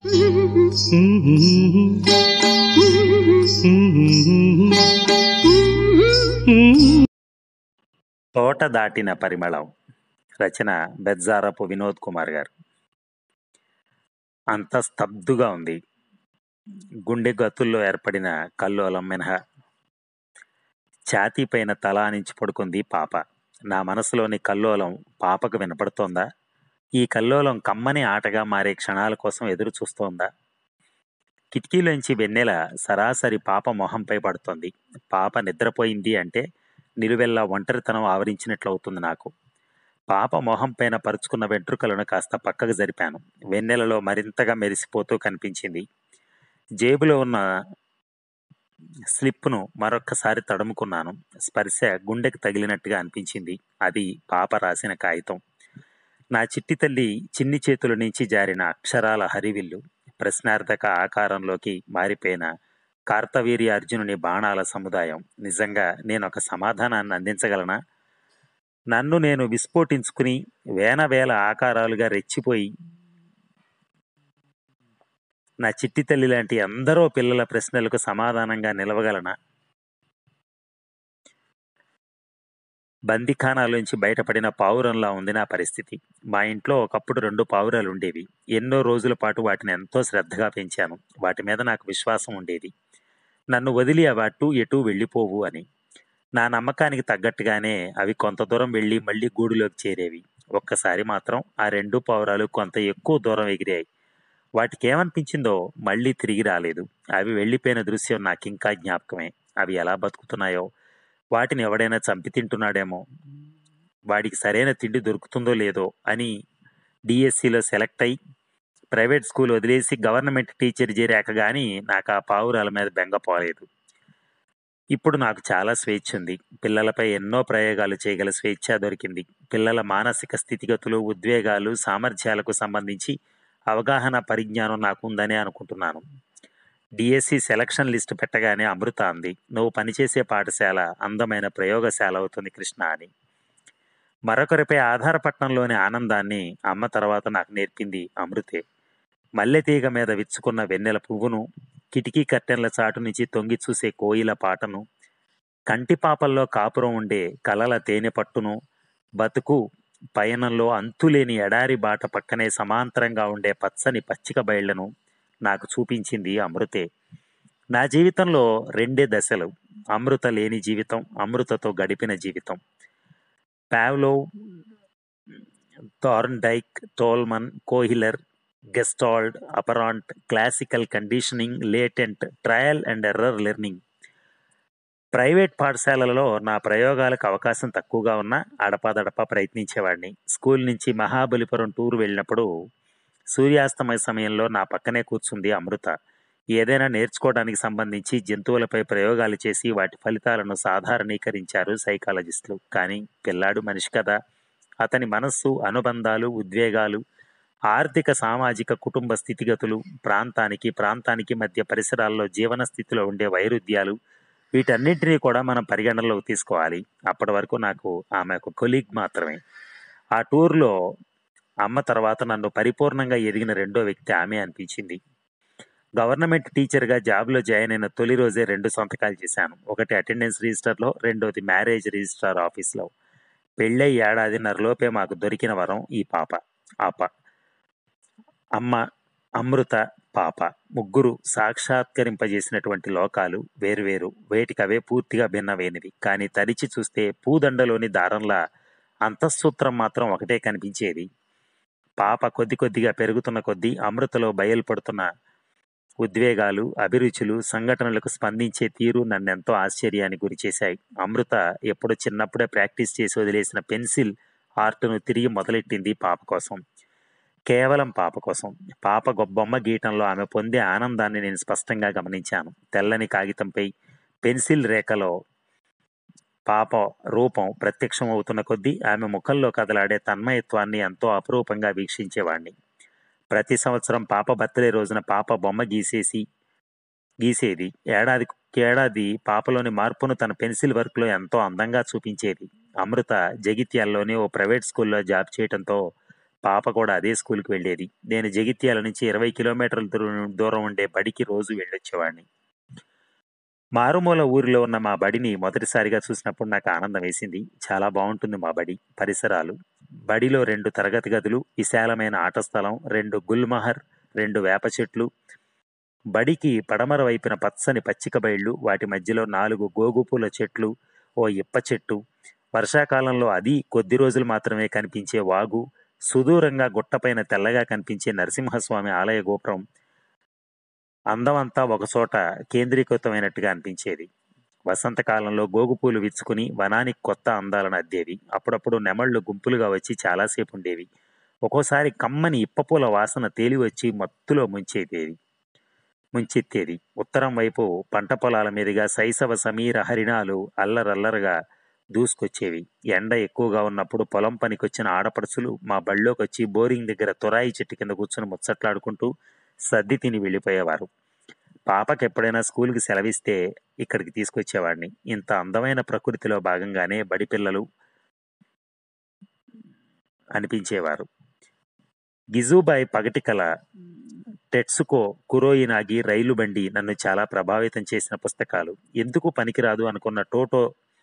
తోట దాటిన పరిమళం రచన బెజ్జారపు వినోద్ కుమార్ గారు అంత స్తబ్దుగా ఉంది గుండె గతుల్లో ఏర్పడిన కల్లోలం మినహా ఛాతీ పైన తల ఆనించి పడుకుంది పాప నా మనసులోని కల్లోలం పాపకు వినపడుతోందా ఈ కల్లోలం కమ్మని ఆటగా మారే క్షణాల కోసం ఎదురు చూస్తోందా కిటికీలోంచి వెన్నెల సరాసరి పాప మొహంపై పడుతోంది పాప నిద్రపోయింది అంటే నిలువెల్లా ఒంటరితనం ఆవరించినట్లవుతుంది నాకు పాప మొహం పైన పరుచుకున్న వెంట్రుకలను కాస్త పక్కకు జరిపాను వెన్నెలలో మరింతగా మెరిసిపోతూ కనిపించింది జేబులో ఉన్న స్లిప్ను మరొక్కసారి తడుముకున్నాను స్పర్శ గుండెకి తగిలినట్టుగా అనిపించింది అది పాప రాసిన కాగితం నా చిట్టి తల్లి చిన్ని చేతుల నుంచి జారిన అక్షరాల హరివిల్లు ప్రశ్నార్థక ఆకారంలోకి మారిపోయిన కార్తవీర్య అర్జునుని బాణాల సముదాయం నిజంగా నేను ఒక సమాధానాన్ని అందించగలనా నన్ను నేను విస్ఫోటించుకుని వేల వేల ఆకారాలుగా రెచ్చిపోయి నా చిట్టి తల్లి లాంటి ఎందరో పిల్లల ప్రశ్నలకు సమాధానంగా నిలవగలనా బందిఖానాలోంచి బయటపడిన పావురంలా ఉంది నా పరిస్థితి మా ఇంట్లో ఒకప్పుడు రెండు పావురాలు ఉండేవి ఎన్నో రోజుల పాటు వాటిని ఎంతో శ్రద్ధగా పెంచాను వాటి మీద నాకు విశ్వాసం ఉండేది నన్ను వదిలి అవి అటు ఎటు వెళ్ళిపోవు అని నా నమ్మకానికి తగ్గట్టుగానే అవి కొంత దూరం వెళ్ళి మళ్ళీ గూడులోకి చేరేవి ఒక్కసారి మాత్రం ఆ రెండు పావురాలు కొంత ఎక్కువ దూరం ఎగిరాయి వాటికి ఏమనిపించిందో మళ్ళీ తిరిగి రాలేదు అవి వెళ్ళిపోయిన దృశ్యం నాకు ఇంకా జ్ఞాపకమే అవి ఎలా బతుకుతున్నాయో వాటిని ఎవడైనా చంపి తింటున్నాడేమో వాడికి సరైన తిండి దొరుకుతుందో లేదో అని డిఎస్సిలో సెలెక్ట్ అయి ప్రైవేట్ స్కూల్ వదిలేసి గవర్నమెంట్ టీచర్ చేరాక కానీ నాకు ఆ పావురాల మీద బెంగ పోలేదు ఇప్పుడు నాకు చాలా స్వేచ్ఛ ఉంది పిల్లలపై ఎన్నో ప్రయోగాలు చేయగల స్వేచ్ఛ దొరికింది పిల్లల మానసిక స్థితిగతులు ఉద్వేగాలు సామర్థ్యాలకు సంబంధించి అవగాహన పరిజ్ఞానం నాకు ఉందని అనుకుంటున్నాను డిఎస్సి సెలక్షన్ లిస్ట్ పెట్టగానే అమృత అంది నువ్వు పనిచేసే పాఠశాల అందమైన ప్రయోగశాల అవుతుంది కృష్ణ అని మరొకరిపై ఆధారపట్నంలోని ఆనందాన్ని అమ్మ తర్వాత నాకు నేర్పింది అమృతే మల్లెతీగ మీద విచ్చుకున్న వెన్నెల పువ్వును కిటికీ కట్టెన్ల చాటు నుంచి తొంగి చూసే కోయిల పాటను కంటి పాపల్లో కాపురం ఉండే కలల తేనె పట్టును బతుకు పయనంలో అంతులేని ఎడారి బాట పక్కనే సమాంతరంగా ఉండే పచ్చని పచ్చిక బయళ్లను నాకు చూపించింది అమృతే నా జీవితంలో రెండే దశలు అమృత లేని జీవితం అమృతతో గడిపిన జీవితం Pavlov Thorndike Tolman Kohler Gestalt operant classical conditioning latent trial and error learning private పాఠశాలలలో నా ప్రయోగాలకు అవకాశం తక్కువగా ఉన్నా అడపాదడపా ప్రయత్నించేవాడిని స్కూల్ నుంచి మహాబలిపురం టూర్ వెళ్ళినప్పుడు సూర్యాస్తమయ సమయంలో నా పక్కనే కూర్చుంది అమృత ఏదైనా నేర్చుకోవడానికి సంబంధించి జంతువులపై ప్రయోగాలు చేసి వాటి ఫలితాలను సాధారణీకరించారు సైకాలజిస్టులు కానీ పిల్లాడు మనిషి కదా అతని మనస్సు అనుబంధాలు ఉద్వేగాలు ఆర్థిక సామాజిక కుటుంబ స్థితిగతులు ప్రాంతానికి ప్రాంతానికి మధ్య పరిసరాల్లో జీవన స్థితిలో ఉండే వైరుధ్యాలు వీటన్నింటినీ కూడా మనం పరిగణనలోకి తీసుకోవాలి అప్పటి వరకు నాకు ఆమె ఒక కొలీగ్ మాత్రమే ఆ టూర్లో అమ్మ తర్వాత నన్ను పరిపూర్ణంగా ఎదిగిన రెండో వ్యక్తి ఆమె అనిపించింది గవర్నమెంట్ టీచర్గా జాబ్లో జాయిన్ అయిన తొలి రోజే రెండు సంతకాలు చేశాను ఒకటి అటెండెన్స్ రిజిస్టర్లో రెండోది మ్యారేజ్ రిజిస్టర్ ఆఫీస్లో పెళ్ళై ఏడాదిన్నరలోపే మాకు దొరికిన వరం ఈ పాప ఆప అమ్మ అమృత పాప ముగ్గురు సాక్షాత్కరింపజేసినటువంటి లోకాలు వేరువేరు వేటికవే పూర్తిగా భిన్నమైనవి కానీ తరిచి చూస్తే పూదండలోని దారంలా అంతఃసూత్రం మాత్రం ఒకటే కనిపించేది పాప కొద్ది కొద్దిగా పెరుగుతున్న కొద్దీ అమృతలో బయలుపడుతున్న ఉద్వేగాలు అభిరుచులు సంఘటనలకు స్పందించే తీరు నన్నెంతో ఆశ్చర్యానికి గురిచేశాయి అమృత ఎప్పుడు చిన్నప్పుడే ప్రాక్టీస్ చేసి వదిలేసిన పెన్సిల్ ఆర్ట్ను తిరిగి మొదలెట్టింది పాప కోసం కేవలం పాప కోసం పాప బొమ్మ గీయటంలో ఆమె పొందే ఆనందాన్ని నేను స్పష్టంగా గమనించాను తెల్లని కాగితంపై పెన్సిల్ రేఖలో పాప రూపం ప్రత్యక్షం అవుతున్న కొద్దీ ఆమె ముఖంలో కదలాడే తన్మయత్వాన్ని ఎంతో అపురూపంగా వీక్షించేవాణ్ణి ప్రతి సంవత్సరం పాప బర్త్డే రోజున పాప బొమ్మ గీసేసి గీసేది ఏడాది ఏడాది పాపలోని మార్పును తన పెన్సిల్ వర్క్లో ఎంతో అందంగా చూపించేది అమృత జగిత్యాల్లోని ఓ ప్రైవేట్ స్కూల్లో జాబ్ చేయడంతో పాప కూడా అదే స్కూల్కి వెళ్ళేది నేను జగిత్యాల నుంచి ఇరవై కిలోమీటర్ల దూరం దూరం ఉండే బడికి రోజు వెళ్ళొచ్చేవాడిని మారుమూల ఊరిలో ఉన్న మా బడిని మొదటిసారిగా చూసినప్పుడు నాకు ఆనందం వేసింది చాలా బాగుంటుంది మా బడి పరిసరాలు బడిలో రెండు తరగతి గదులు విశాలమైన ఆట స్థలం రెండు గుల్మహర్ రెండు వేప చెట్లు బడికి పడమర వైపున పచ్చని పచ్చిక బయళ్ళు వాటి మధ్యలో నాలుగు గోగుపూల చెట్లు ఓ ఇప్ప చెట్టు వర్షాకాలంలో అది కొద్ది రోజులు మాత్రమే కనిపించే వాగు సుదూరంగా గుట్టపైన తెల్లగా కనిపించే నరసింహస్వామి ఆలయ గోపురం అందమంతా ఒకచోట కేంద్రీకృతమైనట్టుగా అనిపించేది వసంతకాలంలో గోగుపూలు విచ్చుకుని వనానికి కొత్త అందాలను అద్దేవి అప్పుడప్పుడు నెమళ్ళు గుంపులుగా వచ్చి చాలాసేపు ఉండేవి ఒక్కోసారి కమ్మని ఇప్పపూల వాసన తేలి వచ్చి మత్తులో ముంచేదేవి ముంచెత్తేది ఉత్తరం వైపు పంట పొలాల మీదుగా శైశవ సమీర హరిణాలు అల్లరల్లరగా దూసుకొచ్చేవి ఎండ ఎక్కువగా ఉన్నప్పుడు పొలం పనికొచ్చిన ఆడపడుచులు మా బళ్ళోకి వచ్చి బోరింగ్ దగ్గర తురాయి చెట్టు కింద కూర్చుని ముచ్చట్లాడుకుంటూ సర్ది తిని వెళ్ళిపోయేవారు పాపకి ఎప్పుడైనా స్కూల్కి సెలవిస్తే ఇక్కడికి తీసుకొచ్చేవాడిని ఇంత అందమైన ప్రకృతిలో భాగంగానే బడి పిల్లలు అనిపించేవారు గిజుబాయ్ పగటికల టెట్సుకో కురోయినాగి రైలు బండి నన్ను చాలా ప్రభావితం చేసిన పుస్తకాలు ఎందుకు పనికిరాదు అనుకున్న టోటో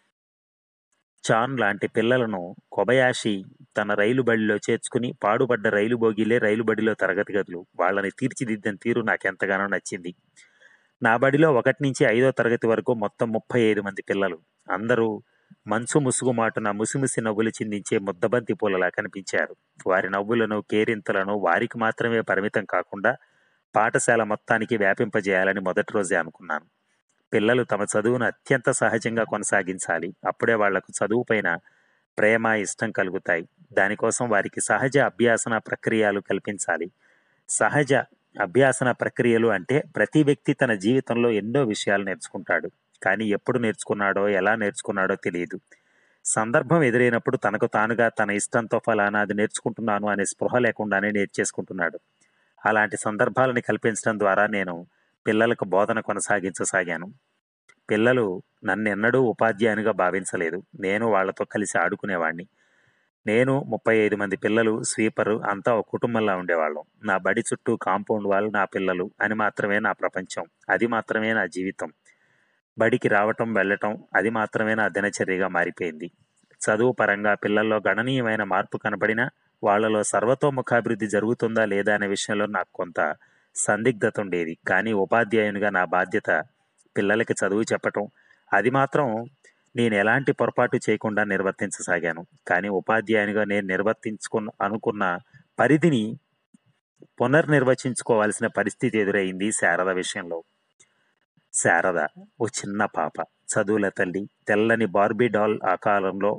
చాన్ లాంటి పిల్లలను కొబయాషి తన రైలు బడిలో చేర్చుకుని పాడుపడ్డ రైలు బోగీలే రైలు బడిలో తరగతి గదులు వాళ్ళని తీర్చిదిద్దిన తీరు నాకెంతగానో నచ్చింది నా బడిలో ఒకటి నుంచి ఐదో తరగతి వరకు మొత్తం ముప్పై ఐదు మంది పిల్లలు అందరూ మంచు ముసుగు మాటున ముసిముసి నవ్వులు చిందించే ముద్దబంతి పూలలా కనిపించారు వారి నవ్వులను కేరింతలను వారికి మాత్రమే పరిమితం కాకుండా పాఠశాల మొత్తానికి వ్యాపింపజేయాలని మొదటి రోజే అనుకున్నాను పిల్లలు తమ చదువును అత్యంత సహజంగా కొనసాగించాలి అప్పుడే వాళ్లకు చదువు పైన ప్రేమ ఇష్టం కలుగుతాయి దానికోసం వారికి సహజ అభ్యాసన ప్రక్రియలు కల్పించాలి సహజ అభ్యాసన ప్రక్రియలు అంటే ప్రతి వ్యక్తి తన జీవితంలో ఎన్నో విషయాలు నేర్చుకుంటాడు కానీ ఎప్పుడు నేర్చుకున్నాడో ఎలా నేర్చుకున్నాడో తెలియదు సందర్భం ఎదురైనప్పుడు తనకు తానుగా తన ఇష్టంతో ఫలానా అది నేర్చుకుంటున్నాను అనే స్పృహ లేకుండానే నేర్చేసుకుంటున్నాడు అలాంటి సందర్భాలని కల్పించడం ద్వారా నేను పిల్లలకు బోధన కొనసాగించసాగాను పిల్లలు నన్నెన్నడూ ఉపాధ్యాయునిగా భావించలేదు నేను వాళ్లతో కలిసి ఆడుకునేవాడిని నేను ముప్పై ఐదు మంది పిల్లలు స్వీపరు అంతా ఒక కుటుంబంలా ఉండేవాళ్ళం నా బడి చుట్టూ కాంపౌండ్ వాళ్ళు నా పిల్లలు అని మాత్రమే నా ప్రపంచం అది మాత్రమే నా జీవితం బడికి రావటం వెళ్ళటం అది మాత్రమే నా దినచర్యగా మారిపోయింది చదువు పరంగా పిల్లల్లో గణనీయమైన మార్పు కనబడినా వాళ్లలో సర్వతోముఖాభివృద్ధి జరుగుతుందా లేదా అనే విషయంలో నాకు కొంత సందిగ్ధత ఉండేది కానీ ఉపాధ్యాయునిగా నా బాధ్యత పిల్లలకి చదువు చెప్పటం అది మాత్రం నేను ఎలాంటి పొరపాటు చేయకుండా నిర్వర్తించసాగాను కానీ ఉపాధ్యాయునిగా నేను నిర్వర్తించుకున్న అనుకున్న పరిధిని పునర్నిర్వచించుకోవాల్సిన పరిస్థితి ఎదురైంది శారద విషయంలో శారద ఓ చిన్న పాప చదువుల తల్లి తెల్లని బార్బీ డాల్ ఆకారంలో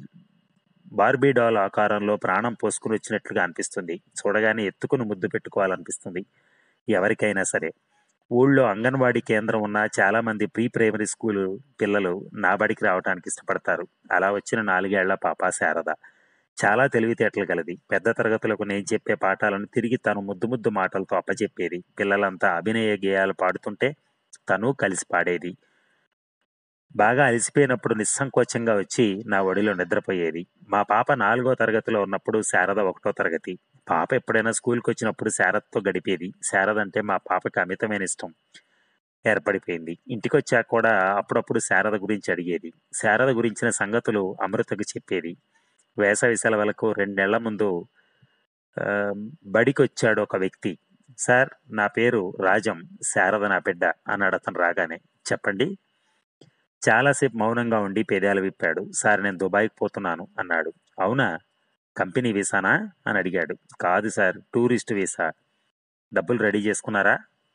బార్బీ డాల్ ఆకారంలో ప్రాణం పోసుకుని వచ్చినట్లుగా అనిపిస్తుంది చూడగానే ఎత్తుకుని ముద్దు పెట్టుకోవాలనిపిస్తుంది ఎవరికైనా సరే ఊళ్ళో అంగన్వాడీ కేంద్రం ఉన్న చాలా మంది ప్రీ ప్రైమరీ స్కూల్ పిల్లలు నా బడికి రావడానికి ఇష్టపడతారు అలా వచ్చిన నాలుగేళ్ల పాప శారద చాలా తెలివితేటలు గలది పెద్ద తరగతులకు నేను చెప్పే పాఠాలను తిరిగి తను ముద్దు ముద్దు మాటలతో అప్పచెప్పేది పిల్లలంతా అభినయ గేయాలు పాడుతుంటే తను కలిసి పాడేది బాగా అలసిపోయినప్పుడు నిస్సంకోచంగా వచ్చి నా ఒడిలో నిద్రపోయేది మా పాప నాలుగో తరగతిలో ఉన్నప్పుడు శారద ఒకటో తరగతి పాప ఎప్పుడైనా స్కూల్కి వచ్చినప్పుడు శారదతో గడిపేది శారద అంటే మా పాపకి అమితమైన ఇష్టం ఏర్పడిపోయింది ఇంటికి వచ్చాక కూడా అప్పుడప్పుడు శారద గురించి అడిగేది శారద గురించిన సంగతులు అమృతకు చెప్పేది వేసవి సెలవులకు రెండేళ్ల ముందు ఆ, బడికి వచ్చాడు ఒక వ్యక్తి సార్ నా పేరు రాజం శారద నా బిడ్డ అన్నాడు అతను రాగానే చెప్పండి చాలాసేపు మౌనంగా ఉండి పెదాలు విప్పాడు సార్ నేను దుబాయ్కి పోతున్నాను అన్నాడు అవునా కంపెనీ వీసానా అని అడిగాడు కాదు సార్ టూరిస్ట్ వీసా డబ్బులు రెడీ చేసుకున్నారా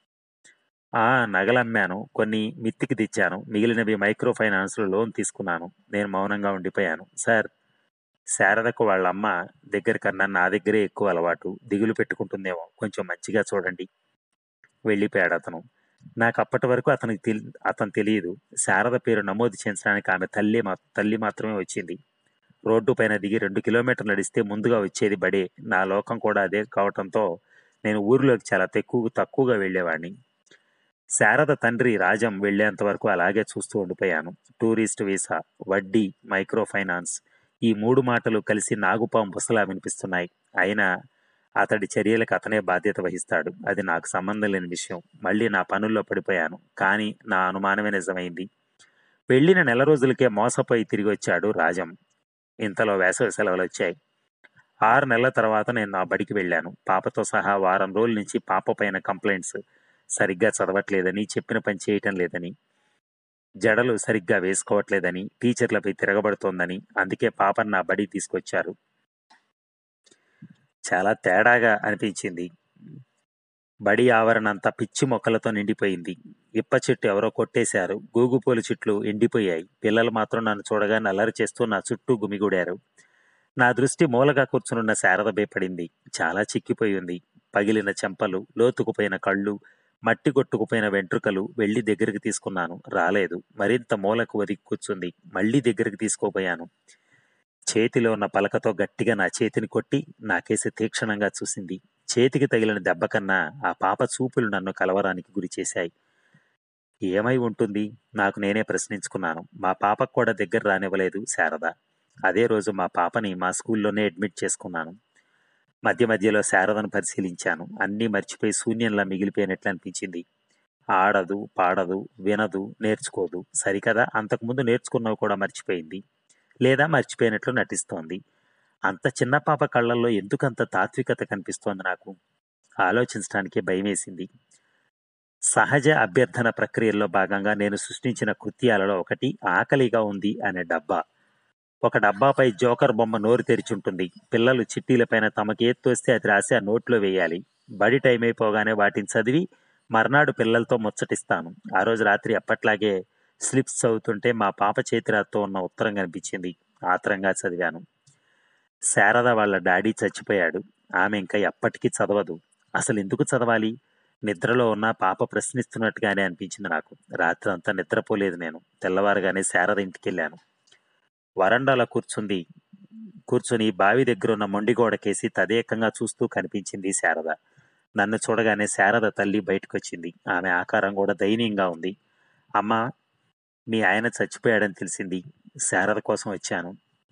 ఆ నగలమ్మాను కొన్ని మిత్తికి తెచ్చాను మిగిలినవి మైక్రో ఫైనాన్స్లో లోన్ తీసుకున్నాను నేను మౌనంగా ఉండిపోయాను సార్ శారదకు వాళ్ళ అమ్మ దగ్గర కన్నా నా దగ్గరే ఎక్కువ అలవాటు దిగులు పెట్టుకుంటుందేమో కొంచెం మంచిగా చూడండి వెళ్ళిపోయాడు అతను నాకు అప్పటి వరకు అతనికి తెలి అతను తెలియదు శారద పేరు నమోదు చేయించడానికి ఆమె తల్లి మా తల్లి మాత్రమే వచ్చింది రోడ్డు పైన దిగి రెండు కిలోమీటర్లు నడిస్తే ముందుగా వచ్చేది బడే నా లోకం కూడా అదే కావటంతో నేను ఊరిలోకి చాలా తక్కువ తక్కువగా వెళ్ళేవాడిని శారద తండ్రి రాజం వెళ్లేంత వరకు అలాగే చూస్తూ ఉండిపోయాను టూరిస్ట్ వీసా వడ్డీ మైక్రో ఫైనాన్స్ ఈ మూడు మాటలు కలిసి నాగుపాం బుసలా వినిపిస్తున్నాయి అయినా అతడి చర్యలకు అతనే బాధ్యత వహిస్తాడు అది నాకు సంబంధం లేని విషయం మళ్ళీ నా పనుల్లో పడిపోయాను కానీ నా అనుమానమే నిజమైంది వెళ్ళిన నెల రోజులకే మోసపోయి తిరిగి వచ్చాడు రాజం ఇంతలో వేసవి సెలవులు వచ్చాయి ఆరు నెలల తర్వాత నేను నా బడికి వెళ్ళాను పాపతో సహా వారం రోజుల నుంచి పాప పైన కంప్లైంట్స్ సరిగ్గా చదవట్లేదని చెప్పిన పని చేయటం లేదని జడలు సరిగ్గా వేసుకోవట్లేదని టీచర్లపై తిరగబడుతోందని అందుకే పాపను నా బడికి తీసుకొచ్చారు చాలా తేడాగా అనిపించింది బడి ఆవరణ అంతా పిచ్చి మొక్కలతో నిండిపోయింది ఇప్ప చెట్టు ఎవరో కొట్టేశారు గూగుపోలు చెట్లు ఎండిపోయాయి పిల్లలు మాత్రం నన్ను చూడగా నల్లరి చేస్తూ నా చుట్టూ గుమిగూడారు నా దృష్టి మూలగా కూర్చునున్న శారద భయపడింది చాలా చిక్కిపోయి ఉంది పగిలిన చెంపలు లోతుకుపోయిన కళ్ళు మట్టి కొట్టుకుపోయిన వెంట్రుకలు వెళ్లి దగ్గరికి తీసుకున్నాను రాలేదు మరింత మూలకు ఒదిగి కూర్చుంది మళ్ళీ దగ్గరికి తీసుకోపోయాను చేతిలో ఉన్న పలకతో గట్టిగా నా చేతిని కొట్టి నాకేసి తీక్షణంగా చూసింది చేతికి తగిలిన దెబ్బ కన్నా ఆ పాప చూపులు నన్ను కలవరానికి గురి చేశాయి ఏమై ఉంటుంది నాకు నేనే ప్రశ్నించుకున్నాను మా పాపకు కూడా దగ్గర రానివ్వలేదు శారద అదే రోజు మా పాపని మా స్కూల్లోనే అడ్మిట్ చేసుకున్నాను మధ్య మధ్యలో శారదను పరిశీలించాను అన్నీ మర్చిపోయి శూన్యంలా మిగిలిపోయినట్లు అనిపించింది ఆడదు పాడదు వినదు నేర్చుకోదు సరికదా అంతకుముందు నేర్చుకున్నవి కూడా మర్చిపోయింది లేదా మర్చిపోయినట్లు నటిస్తోంది అంత చిన్న పాప కళ్ళల్లో ఎందుకంత తాత్వికత కనిపిస్తోంది నాకు ఆలోచించడానికి భయమేసింది సహజ అభ్యర్థన ప్రక్రియల్లో భాగంగా నేను సృష్టించిన కృత్యాలలో ఒకటి ఆకలిగా ఉంది అనే డబ్బా ఒక డబ్బాపై జోకర్ బొమ్మ నోరు తెరిచుంటుంది పిల్లలు చిట్టీలపైన తమకి ఏది తోస్తే అది రాసి ఆ నోట్లో వేయాలి బడి టైం అయిపోగానే వాటిని చదివి మర్నాడు పిల్లలతో ముచ్చటిస్తాను ఆ రోజు రాత్రి ఎప్పట్లాగే స్లిప్స్ చదువుతుంటే మా పాప చేతిరాతో ఉన్న ఉత్తరం కనిపించింది ఆత్రంగా చదివాను శారద వాళ్ళ డాడీ చచ్చిపోయాడు ఆమె ఇంకా ఎప్పటికీ చదవదు అసలు ఎందుకు చదవాలి నిద్రలో ఉన్న పాప ప్రశ్నిస్తున్నట్టుగానే అనిపించింది నాకు రాత్రి అంతా నిద్రపోలేదు నేను తెల్లవారుగానే శారద ఇంటికి వెళ్ళాను వరండాలో కూర్చుంది కూర్చుని బావి దగ్గర ఉన్న మొండిగోడకేసి తదేకంగా చూస్తూ కనిపించింది శారద నన్ను చూడగానే శారద తల్లి బయటకు వచ్చింది ఆమె ఆకారం కూడా దయనీయంగా ఉంది అమ్మా మీ ఆయన చచ్చిపోయాడని తెలిసింది శారద కోసం వచ్చాను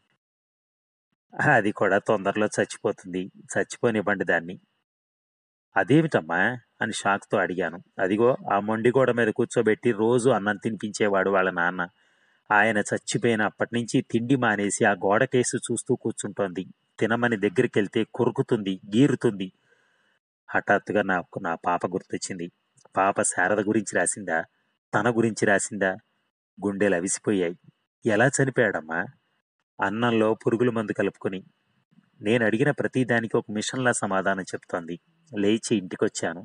అది కూడా తొందరలో చచ్చిపోతుంది చచ్చిపోనివ్వండి దాన్ని అదేమిటమ్మా అని షాక్తో అడిగాను అదిగో ఆ మొండిగోడ మీద కూర్చోబెట్టి రోజు అన్నం తినిపించేవాడు వాళ్ళ నాన్న ఆయన చచ్చిపోయిన అప్పటి నుంచి తిండి మానేసి ఆ గోడ కేసు చూస్తూ కూర్చుంటోంది తినమని దగ్గరికి వెళ్తే కొరుకుతుంది గీరుతుంది హఠాత్తుగా నాకు నా పాప గుర్తొచ్చింది పాప శారద గురించి రాసిందా తన గురించి రాసిందా గుండెలు అవిసిపోయాయి ఎలా చనిపోయాడమ్మా అన్నంలో పురుగుల మందు కలుపుకొని నేను అడిగిన ప్రతిదానికి ఒక మిషన్లా సమాధానం చెప్తోంది లేచి ఇంటికొచ్చాను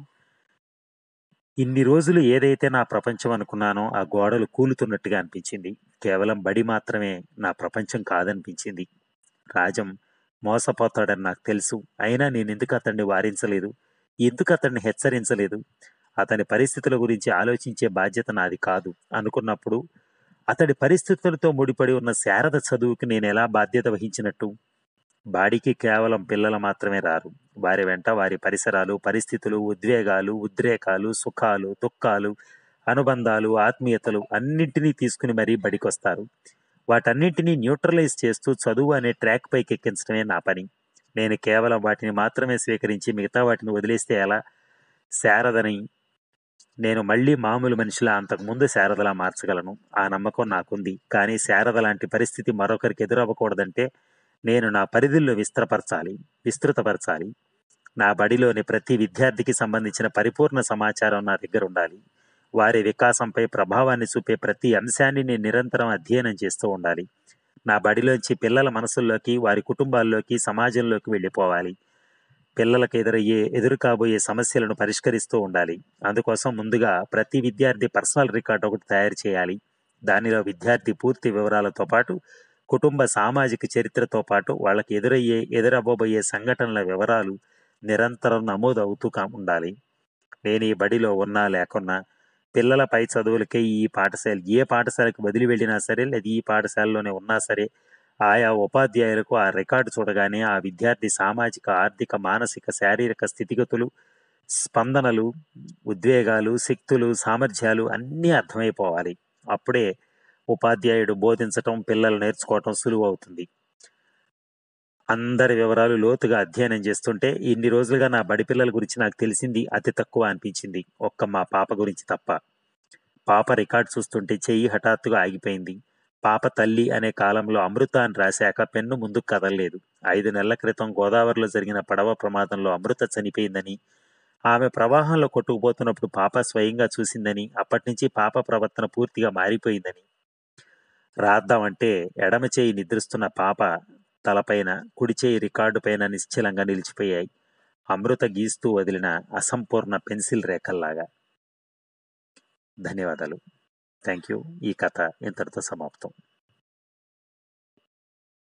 ఇన్ని రోజులు ఏదైతే నా ప్రపంచం అనుకున్నానో ఆ గోడలు కూలుతున్నట్టుగా అనిపించింది కేవలం బడి మాత్రమే నా ప్రపంచం కాదనిపించింది రాజం మోసపోతాడని నాకు తెలుసు అయినా నేను ఎందుకు అతన్ని వారించలేదు ఎందుకు అతన్ని హెచ్చరించలేదు అతని పరిస్థితుల గురించి ఆలోచించే బాధ్యత నాది కాదు అనుకున్నప్పుడు అతడి పరిస్థితులతో ముడిపడి ఉన్న శారద చదువుకి నేను ఎలా బాధ్యత వహించినట్టు బాడికి కేవలం పిల్లలు మాత్రమే రారు వారి వెంట వారి పరిసరాలు పరిస్థితులు ఉద్వేగాలు ఉద్రేకాలు సుఖాలు దుఃఖాలు అనుబంధాలు ఆత్మీయతలు అన్నింటినీ తీసుకుని మరీ బడికొస్తారు వాటన్నింటినీ న్యూట్రలైజ్ చేస్తూ చదువు అనే ట్రాక్ పైకి ఎక్కించడమే నా పని నేను కేవలం వాటిని మాత్రమే స్వీకరించి మిగతా వాటిని వదిలేస్తే ఎలా శారదని నేను మళ్ళీ మామూలు మనిషిలా అంతకుముందు శారదలా మార్చగలను ఆ నమ్మకం నాకుంది కానీ శారద లాంటి పరిస్థితి మరొకరికి ఎదురవ్వకూడదంటే నేను నా పరిధుల్లో విస్తరపరచాలి విస్తృతపరచాలి నా బడిలోని ప్రతి విద్యార్థికి సంబంధించిన పరిపూర్ణ సమాచారం నా దగ్గర ఉండాలి వారి వికాసంపై ప్రభావాన్ని చూపే ప్రతి అంశాన్ని నేను నిరంతరం అధ్యయనం చేస్తూ ఉండాలి నా బడిలోంచి పిల్లల మనసుల్లోకి వారి కుటుంబాల్లోకి సమాజంలోకి వెళ్ళిపోవాలి పిల్లలకు ఎదురయ్యే ఎదురు కాబోయే సమస్యలను పరిష్కరిస్తూ ఉండాలి అందుకోసం ముందుగా ప్రతి విద్యార్థి పర్సనల్ రికార్డ్ ఒకటి తయారు చేయాలి దానిలో విద్యార్థి పూర్తి వివరాలతో పాటు కుటుంబ సామాజిక చరిత్రతో పాటు వాళ్ళకి ఎదురయ్యే ఎదురవ్వబోయే సంఘటనల వివరాలు నిరంతరం నమోదు అవుతూ కా- ఉండాలి నేను ఈ బడిలో ఉన్నా లేకున్నా పిల్లల పై చదువులకే ఈ పాఠశాల ఏ పాఠశాలకు వదిలి వెళ్ళినా సరే లేదా ఈ పాఠశాలలోనే ఉన్నా సరే ఆయా ఉపాధ్యాయులకు ఆ రికార్డు చూడగానే ఆ విద్యార్థి సామాజిక ఆర్థిక మానసిక శారీరక స్థితిగతులు స్పందనలు ఉద్వేగాలు శక్తులు సామర్థ్యాలు అన్నీ అర్థమైపోవాలి అప్పుడే ఉపాధ్యాయుడు బోధించటం పిల్లలు నేర్చుకోవటం సులువు అవుతుంది అందరి వివరాలు లోతుగా అధ్యయనం చేస్తుంటే ఇన్ని రోజులుగా నా బడి పిల్లల గురించి నాకు తెలిసింది అతి తక్కువ అనిపించింది ఒక్క మా పాప గురించి తప్ప పాప రికార్డ్ చూస్తుంటే చెయ్యి హఠాత్తుగా ఆగిపోయింది పాప తల్లి అనే కాలంలో అమృత అని రాశాక పెన్ను ముందుకు కదలలేదు ఐదు నెలల క్రితం గోదావరిలో జరిగిన పడవ ప్రమాదంలో అమృత చనిపోయిందని ఆమె ప్రవాహంలో కొట్టుకుపోతున్నప్పుడు పాప స్వయంగా చూసిందని అప్పటి నుంచి పాప ప్రవర్తన పూర్తిగా మారిపోయిందని రాద్దామంటే ఎడమ చేయి నిద్రిస్తున్న పాప తలపైన కుడి చేయి రికార్డు పైన నిశ్చలంగా నిలిచిపోయాయి అమృత గీస్తూ వదిలిన అసంపూర్ణ పెన్సిల్ రేఖల్లాగా ధన్యవాదాలు థ్యాంక్ యూ ఈ కథ ఇంతటితో సమాప్తం